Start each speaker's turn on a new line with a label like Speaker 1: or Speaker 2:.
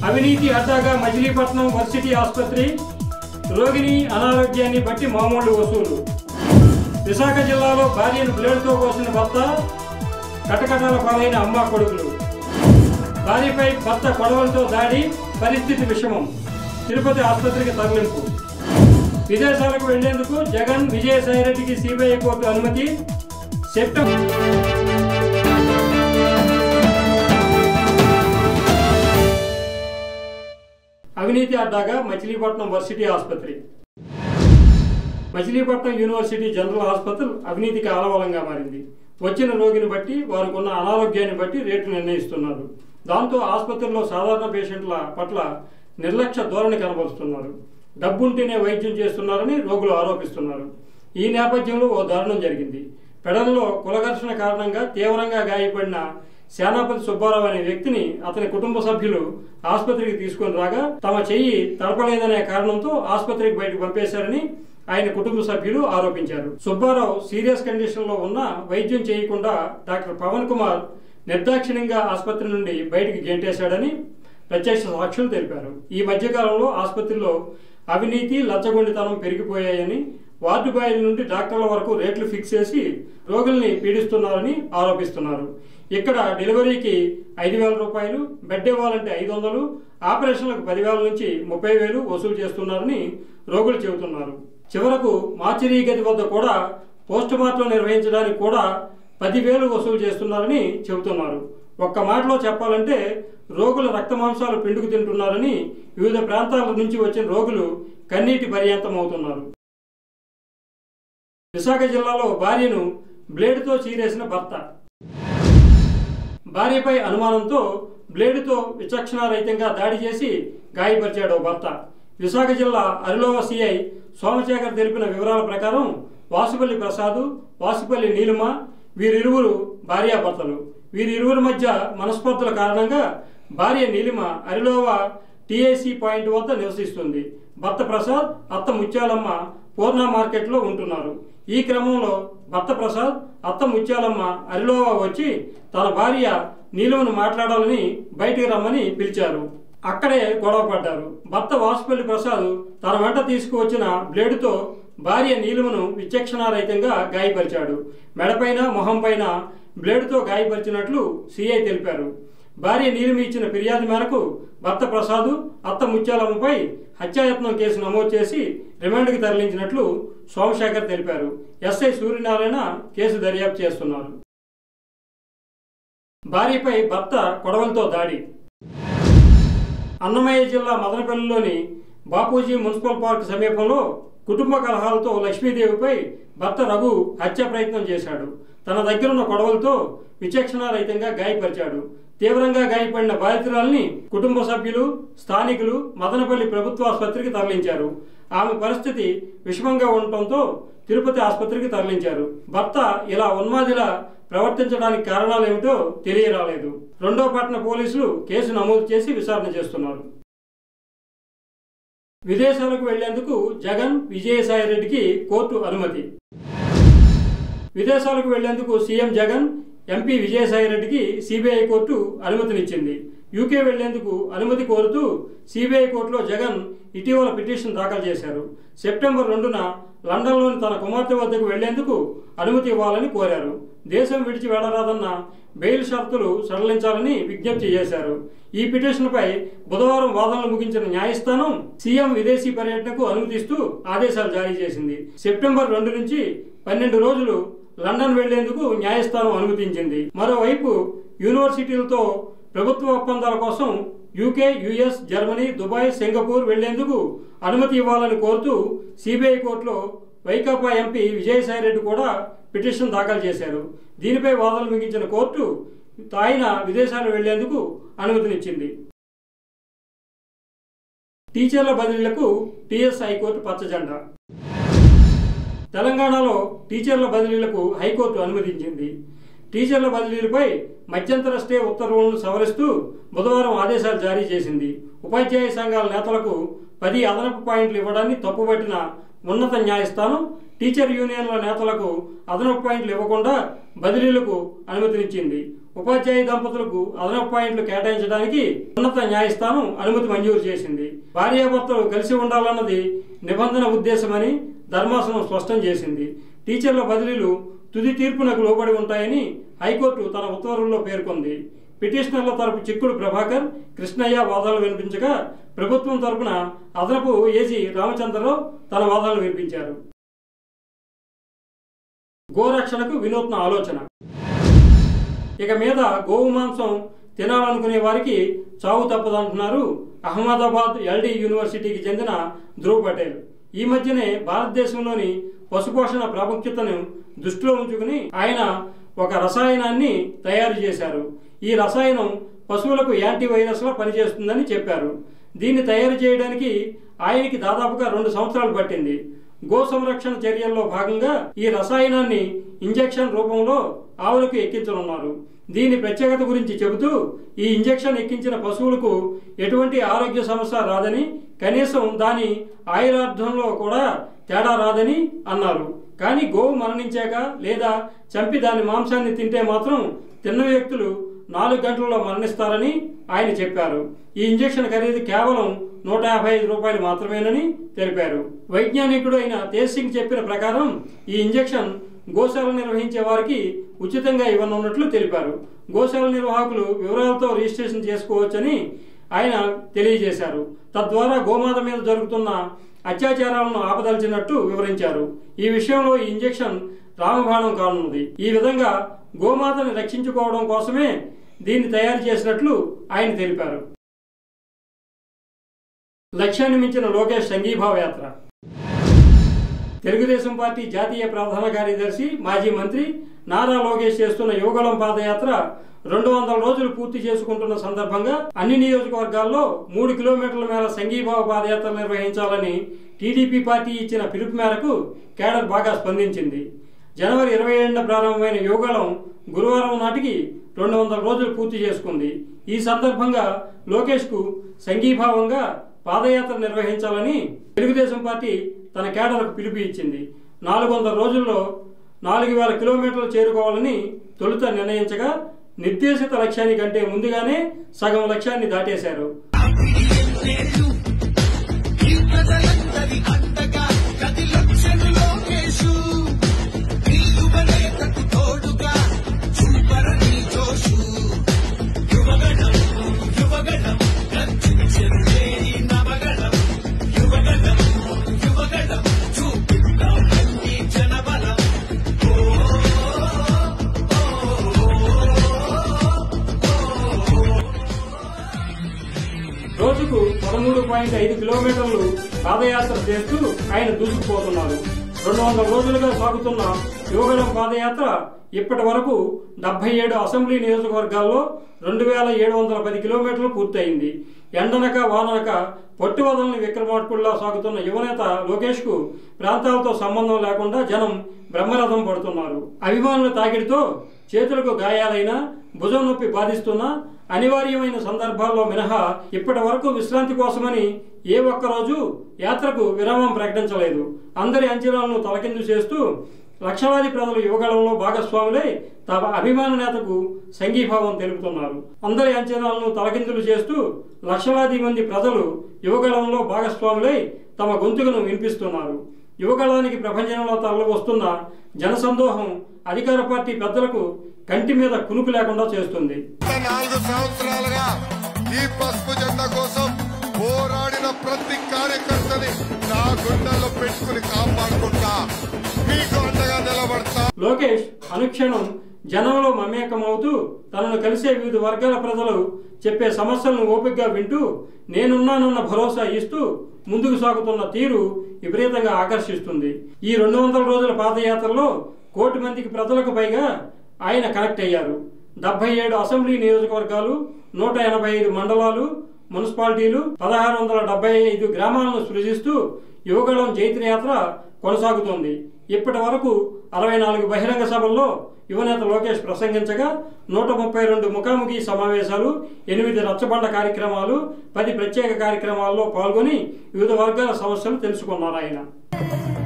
Speaker 1: అవినీతి అడ్డాగా మచిలీపట్నం వర్సిటీ ఆసుపత్రి రోగిని అనారోగ్యాన్ని బట్టి మామూలు వసూలు విశాఖ జిల్లాలో భార్యను బ్లేడ్తో కోసిన భర్త కటకటాల పాలైన అమ్మ కొడుకులు భార్యపై భర్త కొడవలతో దాడి పరిస్థితి విషమం తిరుపతి ఆసుపత్రికి తరలింపు విదేశాలకు వెళ్లేందుకు జగన్ విజయసాయిరెడ్డికి సిబిఐ కోర్టు అనుమతి సెప్టెంబర్ అవినీతి అడ్డాగా మచిలీపట్నం వర్సిటీ ఆసుపత్రి మచిలీపట్నం యూనివర్సిటీ జనరల్ ఆసుపత్రి అవినీతికి ఆలవలంగా మారింది వచ్చిన రోగిని బట్టి వారికి ఉన్న అనారోగ్యాన్ని బట్టి రేట్లు నిర్ణయిస్తున్నారు దాంతో ఆసుపత్రిలో సాధారణ పేషెంట్ల పట్ల నిర్లక్ష్య ధోరణి కనబరుస్తున్నారు డబ్బుంటేనే వైద్యం చేస్తున్నారని రోగులు ఆరోపిస్తున్నారు ఈ నేపథ్యంలో ఓ దారుణం జరిగింది పెడలలో కులఘర్షణ కారణంగా తీవ్రంగా గాయపడిన సేనాపతి సుబ్బారావు అనే వ్యక్తిని అతని కుటుంబ సభ్యులు ఆసుపత్రికి తీసుకొని రాగా తమ చెయ్యి తడపలేదనే కారణంతో ఆసుపత్రికి బయటకు పంపేశారని ఆయన కుటుంబ సభ్యులు ఆరోపించారు సుబ్బారావు సీరియస్ కండిషన్ లో ఉన్న వైద్యం చేయకుండా డాక్టర్ పవన్ కుమార్ నిర్దాక్షిణ్యంగా ఆసుపత్రి నుండి బయటికి గెంటేశాడని ప్రత్యక్ష సాక్షులు తెలిపారు ఈ మధ్యకాలంలో ఆసుపత్రిలో అవినీతి లచ్చగొండితనం పెరిగిపోయాయని వార్డు బాయ్ల నుండి డాక్టర్ల వరకు రేట్లు ఫిక్స్ చేసి రోగుల్ని పీడిస్తున్నారని ఆరోపిస్తున్నారు ఇక్కడ డెలివరీకి ఐదు వేల రూపాయలు బెడ్ ఇవ్వాలంటే ఐదు వందలు ఆపరేషన్లకు పదివేల నుంచి ముప్పై వేలు వసూలు చేస్తున్నారని రోగులు చెబుతున్నారు చివరకు మార్చిరీ గది వద్ద కూడా పోస్ట్ మార్టం నిర్వహించడానికి కూడా పదివేలు వసూలు చేస్తున్నారని చెబుతున్నారు ఒక్క మాటలో చెప్పాలంటే రోగుల రక్త మాంసాలు పిండుకు తింటున్నారని వివిధ ప్రాంతాల నుంచి వచ్చిన రోగులు కన్నీటి పర్యంతం అవుతున్నారు విశాఖ జిల్లాలో భార్యను బ్లేడ్తో చీరేసిన భర్త భార్యపై అనుమానంతో బ్లేడుతో విచక్షణారహితంగా దాడి చేసి గాయపరిచాడు ఓ భర్త విశాఖ జిల్లా అరిలోవ సిఐ సోమశేఖర్ తెలిపిన వివరాల ప్రకారం వాసుపల్లి ప్రసాదు వాసుపల్లి నీలిమ వీరిరువురు భార్యాభర్తలు వీరిరువురి మధ్య మనస్పర్ధల కారణంగా భార్య నీలిమ అరిలోవ టీఏసీ పాయింట్ వద్ద నివసిస్తుంది భర్త ప్రసాద్ అత్త ముత్యాలమ్మ పూర్ణ మార్కెట్లో ఉంటున్నారు ఈ క్రమంలో భర్త ప్రసాద్ అత్త ముత్యాలమ్మ అరిలోవా వచ్చి తన భార్య నీలువను మాట్లాడాలని బయటికి రమ్మని పిలిచారు అక్కడే గొడవ పడ్డారు భర్త వాసుపల్లి ప్రసాద్ తన వెంట తీసుకువచ్చిన బ్లేడుతో భార్య నీలువను విచక్షణారహితంగా గాయపరిచాడు మెడపైన మొహంపైన బ్లేడుతో గాయపరిచినట్లు సిఐ తెలిపారు భార్య నీలిమి ఇచ్చిన ఫిర్యాదు మేరకు భర్త ప్రసాదు అత్త ముత్యాలమ్మపై హత్యాయత్నం కేసు నమోదు చేసి రిమాండ్కి తరలించినట్లు సోమశేఖర్ తెలిపారు ఎస్ఐ సూర్యనారాయణ కేసు దర్యాప్తు చేస్తున్నారు భార్యపై భర్త కొడవలతో దాడి అన్నమయ్య జిల్లా మదనపల్లిలోని బాపూజీ మున్సిపల్ పార్క్ సమీపంలో కుటుంబ కలహాలతో లక్ష్మీదేవిపై భర్త రఘు హత్య ప్రయత్నం చేశాడు తన దగ్గరున్న కొడవలతో విచక్షణారహితంగా గాయపరిచాడు తీవ్రంగా గాయపడిన బాధితురాల్ని కుటుంబ సభ్యులు స్థానికులు మదనపల్లి ప్రభుత్వ ఆసుపత్రికి తరలించారు ఆమె పరిస్థితి విషమంగా ఉండటంతో తిరుపతి ఆసుపత్రికి తరలించారు భర్త ఇలా ఉన్మాదిలా ప్రవర్తించడానికి కారణాలు ఏమిటో తెలియరాలేదు రెండో పట్టణ పోలీసులు కేసు నమోదు చేసి విచారణ చేస్తున్నారు విదేశాలకు వెళ్లేందుకు జగన్ విజయసాయిరెడ్డికి కోర్టు అనుమతి విదేశాలకు వెళ్లేందుకు సీఎం జగన్ ఎంపీ విజయసాయిరెడ్డికి సిబిఐ కోర్టు అనుమతినిచ్చింది యూకే వెళ్లేందుకు అనుమతి కోరుతూ సిబిఐ కోర్టులో జగన్ ఇటీవల పిటిషన్ దాఖలు చేశారు సెప్టెంబర్ రెండున లండన్లోని తన కుమార్తె వద్దకు వెళ్లేందుకు అనుమతి ఇవ్వాలని కోరారు దేశం విడిచి వెళ్లరాదన్న బెయిల్ షరతులు సడలించాలని విజ్ఞప్తి చేశారు ఈ పిటిషన్పై బుధవారం వాదనలు ముగించిన న్యాయస్థానం సీఎం విదేశీ పర్యటనకు అనుమతిస్తూ ఆదేశాలు జారీ చేసింది సెప్టెంబర్ రెండు నుంచి పన్నెండు రోజులు లండన్ వెళ్లేందుకు న్యాయస్థానం అనుమతించింది మరోవైపు యూనివర్సిటీలతో ప్రభుత్వ ఒప్పందాల కోసం UK US Germany Dubai Singapore వెళ్లేందుకు అనుమతి ఇవ్వాలని కోరుతూ సిబిఐ కోర్టులో వైకాపా ఎంపీ విజయసాయిరెడ్డి కూడా పిటిషన్ దాఖలు చేశారు దీనిపై వాదనలు ముగించిన కోర్టు ఆయన విదేశాలు వెళ్లేందుకు అనుమతినిచ్చింది టీచర్ల బదిలీలకు టీఎస్ హైకోర్టు పచ్చజెండా తెలంగాణలో టీచర్ల బదిలీలకు హైకోర్టు అనుమతించింది టీచర్ల బదిలీలపై మధ్యంతర స్టే ఉత్తర్వులను సవరిస్తూ బుధవారం ఆదేశాలు జారీ చేసింది ఉపాధ్యాయ సంఘాల నేతలకు పది అదనపు పాయింట్లు ఇవ్వడాన్ని తప్పుపట్టిన ఉన్నత న్యాయస్థానం టీచర్ యూనియన్ల నేతలకు అదనపు పాయింట్లు ఇవ్వకుండా బదిలీలకు అనుమతినిచ్చింది ఉపాధ్యాయ దంపతులకు అదనపు పాయింట్లు కేటాయించడానికి ఉన్నత న్యాయస్థానం అనుమతి మంజూరు చేసింది భార్యాభర్తలు కలిసి ఉండాలన్నది నిబంధన ఉద్దేశమని ధర్మాసనం స్పష్టం చేసింది టీచర్ల బదిలీలు తుది తీర్పునకు లోబడి ఉంటాయని హైకోర్టు తన ఉత్తర్వుల్లో పేర్కొంది పిటిషనర్ల తరపు చిక్కుడు ప్రభాకర్ కృష్ణయ్య వాదనలు వినిపించగా ప్రభుత్వం తరపున అదనపు ఏజీ రామచంద్రరావు తన వాదనలు వినిపించారు గోరక్షణకు వినూత్న ఆలోచన ఇక మీద గోవు మాంసం తినాలనుకునే వారికి చావు తప్పదంటున్నారు అహ్మదాబాద్ ఎల్డి యూనివర్సిటీకి చెందిన ధ్రువ్ పటేల్ ఈ మధ్యనే భారతదేశంలోని పశుపోషణ ప్రాముఖ్యతను దృష్టిలో ఉంచుకుని ఆయన ఒక రసాయనాన్ని తయారు చేశారు ఈ రసాయనం పశువులకు యాంటీ వైరస్లా పనిచేస్తుందని చెప్పారు దీన్ని తయారు చేయడానికి ఆయనకి దాదాపుగా రెండు సంవత్సరాలు పట్టింది గో సంరక్షణ చర్యల్లో భాగంగా ఈ రసాయనాన్ని ఇంజెక్షన్ రూపంలో ఆవులకు ఎక్కించనున్నారు దీని ప్రత్యేకత గురించి చెబుతూ ఈ ఇంజెక్షన్ ఎక్కించిన పశువులకు ఎటువంటి ఆరోగ్య సమస్య రాదని కనీసం దాని ఆయురార్థంలో కూడా తేడా రాదని అన్నారు కానీ గోవు మరణించాక లేదా చంపి దాని మాంసాన్ని తింటే మాత్రం తిన్న వ్యక్తులు నాలుగు గంటల్లో మరణిస్తారని ఆయన చెప్పారు ఈ ఇంజెక్షన్ ఖరీదు కేవలం నూట యాభై ఐదు రూపాయలు మాత్రమేనని తెలిపారు వైజ్ఞానికుడు అయిన తేజ్ సింగ్ చెప్పిన ప్రకారం ఈ ఇంజెక్షన్ గోశాల నిర్వహించే వారికి ఉచితంగా ఇవ్వనున్నట్లు తెలిపారు గోశాల నిర్వాహకులు వివరాలతో రిజిస్ట్రేషన్ చేసుకోవచ్చని ఆయన తెలియజేశారు తద్వారా గోమాత మీద జరుగుతున్న అత్యాచారాలను ఆపదలిచినట్టు వివరించారు ఈ విషయంలో ఈ ఇంజెక్షన్ రామబాణం కానున్నది ఈ విధంగా గోమాతని రక్షించుకోవడం కోసమే దీన్ని తయారు చేసినట్లు ఆయన తెలిపారు లక్ష్యాన్ని మించిన లోకేష్ సంఘీభావ యాత్ర తెలుగుదేశం పార్టీ జాతీయ ప్రధాన కార్యదర్శి మాజీ మంత్రి నారా లోకేష్ చేస్తున్న యువగళం పాదయాత్ర రెండు వందల రోజులు పూర్తి చేసుకుంటున్న సందర్భంగా అన్ని నియోజకవర్గాల్లో మూడు కిలోమీటర్ల మేర సంఘీభావ పాదయాత్ర నిర్వహించాలని టీడీపీ పార్టీ ఇచ్చిన పిలుపు మేరకు కేడర్ బాగా స్పందించింది జనవరి ఇరవై ఏడున ప్రారంభమైన యోగాలం గురువారం నాటికి రెండు వందల రోజులు పూర్తి చేసుకుంది ఈ సందర్భంగా లోకేష్కు సంఘీభావంగా పాదయాత్ర నిర్వహించాలని తెలుగుదేశం పార్టీ తన కేడర్కు పిలుపు ఇచ్చింది నాలుగు వందల రోజుల్లో నాలుగు వేల కిలోమీటర్లు చేరుకోవాలని తొలుత నిర్ణయించగా నిర్దేశిత లక్ష్యానికంటే ముందుగానే సగం లక్ష్యాన్ని దాటేశారు
Speaker 2: ఈ ప్రజలందరి అండగా కదిలొచ్చెను లోకేషు నీ యువనేతకు తోడుగా చూపరని జోషు యువగణం యువగణం గర్జించెనులే ఈ నవగణం యువగణం యువగణం చూపిద్దాం మళ్ళీ జనబలం
Speaker 1: రోజుకు పదమూడు పాయింట్ ఐదు కిలోమీటర్లు పాదయాత్ర చేస్తూ ఆయన దూసుకుపోతున్నారు రెండు వందల రోజులుగా సాగుతున్న యువగలం పాదయాత్ర ఇప్పటి వరకు డెబ్బై ఏడు అసెంబ్లీ నియోజకవర్గాల్లో రెండు వేల ఏడు వందల పది కిలోమీటర్లు పూర్తయింది ఎండనక వాననక పొట్టి వదలని విక్రమార్కుల్లా సాగుతున్న యువనేత లోకేష్ కు ప్రాంతాలతో సంబంధం లేకుండా జనం బ్రహ్మరథం పడుతున్నారు అభిమానుల తాకిడితో చేతులకు గాయాలైనా భుజం నొప్పి బాధిస్తున్నా అనివార్యమైన సందర్భాల్లో మినహా ఇప్పటి వరకు విశ్రాంతి కోసమని ఏ ఒక్క రోజు యాత్రకు విరామం ప్రకటించలేదు అందరి అంచనాలను తలకిందు చేస్తూ లక్షలాది ప్రజలు యువగలంలో భాగస్వాములై తమ అభిమాన నేతకు సంఘీభావం తెలుపుతున్నారు అందరి అంచనాలను తలకిందులు చేస్తూ లక్షలాది మంది ప్రజలు యువగలంలో భాగస్వాములై తమ గొంతుకను వినిపిస్తున్నారు యువగళానికి ప్రపంచంలో తరలి వస్తున్న జనసందోహం అధికార పార్టీ పెద్దలకు కంటి మీద కునుకు లేకుండా చేస్తుంది
Speaker 3: గత నాలుగు సంవత్సరాలుగా ఈ పసుపు జెండా కోసం పోరాడిన ప్రతి కార్యకర్తని నా గుండెల్లో పెట్టుకుని కాపాడుకుంటా మీకు అండగా నిలబడతా
Speaker 1: లోకేష్ అనుక్షణం జనంలో మమేకమవుతూ తనను కలిసే వివిధ వర్గాల ప్రజలు చెప్పే సమస్యలను ఓపికగా వింటూ నేనున్నానన్న భరోసా ఇస్తూ ముందుకు సాగుతున్న తీరు విపరీతంగా ఆకర్షిస్తుంది ఈ రెండు వందల రోజుల పాదయాత్రలో కోటి మందికి ప్రజలకు పైగా ఆయన కనెక్ట్ అయ్యారు డెబ్బై ఏడు అసెంబ్లీ నియోజకవర్గాలు నూట ఎనభై ఐదు మండలాలు మున్సిపాలిటీలు పదహారు వందల డెబ్బై ఐదు గ్రామాలను సృజిస్తూ యువగళం జైత్రయాత్ర కొనసాగుతోంది ఇప్పటి వరకు అరవై నాలుగు బహిరంగ సభల్లో యువనేత లోకేష్ ప్రసంగించగా నూట ముప్పై రెండు ముఖాముఖి సమావేశాలు ఎనిమిది రచ్చబండ కార్యక్రమాలు పది ప్రత్యేక కార్యక్రమాల్లో పాల్గొని వివిధ వర్గాల సమస్యలు తెలుసుకున్నారు ఆయన